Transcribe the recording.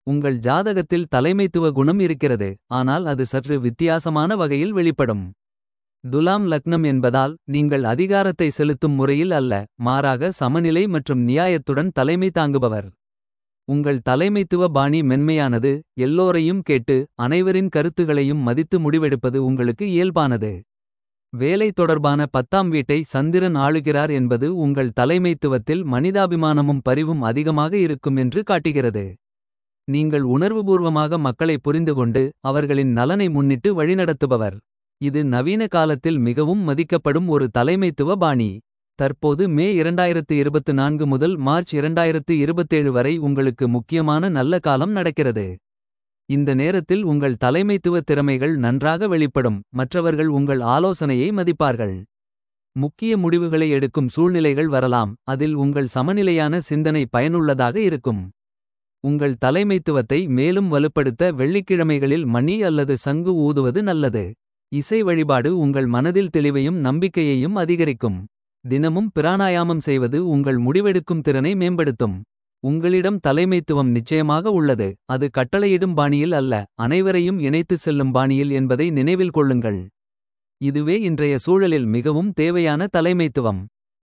உங்கள் ஜாதகத்தில் தலைமைத்துவ குணம் இருக்கிறது ஆனால் அது சற்று வித்தியாசமான வகையில் வெளிப்படும். துலாம் லக்னம் என்பதால் நீங்கள் அதிகாரத்தை செலுத்தும் முறையில் அல்ல. மாறாக சமநிலை மற்றும் நியாயத்துடன் தலைமை தாங்குபவர். உங்கள் தலைமைத்துவ பாணி மென்மையானது எல்லோரையும் கேட்டு. அனைவரின் கருத்துகளையும் மதித்து முடிவெடுப்பது உங்களுக்கு இயல்பானது. வேலை தொடர்பான பத்தாம் வீட்டை சந்திரன் ஆளுகிறார் என்பது உங்கள் தலைமைத்துவத்தில் மனிதாபிமானமும் பரிவும் அதிகமாக இருக்கும் என்று காட்டுகிறது. நீங்கள் உணர்வுபூர்வமாக மக்களை புரிந்துகொண்டு அவர்களின் நலனை முன்னிட்டு வழிநடத்துபவர். இது நவீன காலத்தில் மிகவும் மதிக்கப்படும் ஒரு தலைமைத்துவ பாணி. தற்போது மே 2024 முதல் மார்ச் 2027 வரை உங்களுக்கு முக்கியமான நல்ல காலம் நடக்கிறது. இந்த நேரத்தில் உங்கள் தலைமைத்துவ திறமைகள் நன்றாக வெளிப்படும். மற்றவர்கள் உங்கள் ஆலோசனையை மதிப்பார்கள். முக்கிய முடிவுகளை எடுக்கும் சூழ்நிலைகள் வரலாம். அதில் உங்கள் சமநிலையான சிந்தனை பயனுள்ளதாக இருக்கும். உங்கள் தலைமைத்துவத்தை மேலும் வலுப்படுத்த வெள்ளிக்கிழமைகளில் மணி அல்லது சங்கு ஊதுவது நல்லது. இசை வழிபாடு உங்கள் மனதில் தெளிவையும் நம்பிக்கையையும் அதிகரிக்கும். தினமும் பிராணாயாமம் செய்வது உங்கள் முடிவெடுக்கும் திறனை மேம்படுத்தும். உங்களிடம் தலைமைத்துவம் நிச்சயமாக உள்ளது. அது கட்டளையிடும் பாணியில் அல்ல அனைவரையும் இணைத்துச் செல்லும் பாணியில் என்பதை நினைவில் கொள்ளுங்கள். இதுவே இன்றைய சூழலில் மிகவும் தேவையான தலைமைத்துவம்.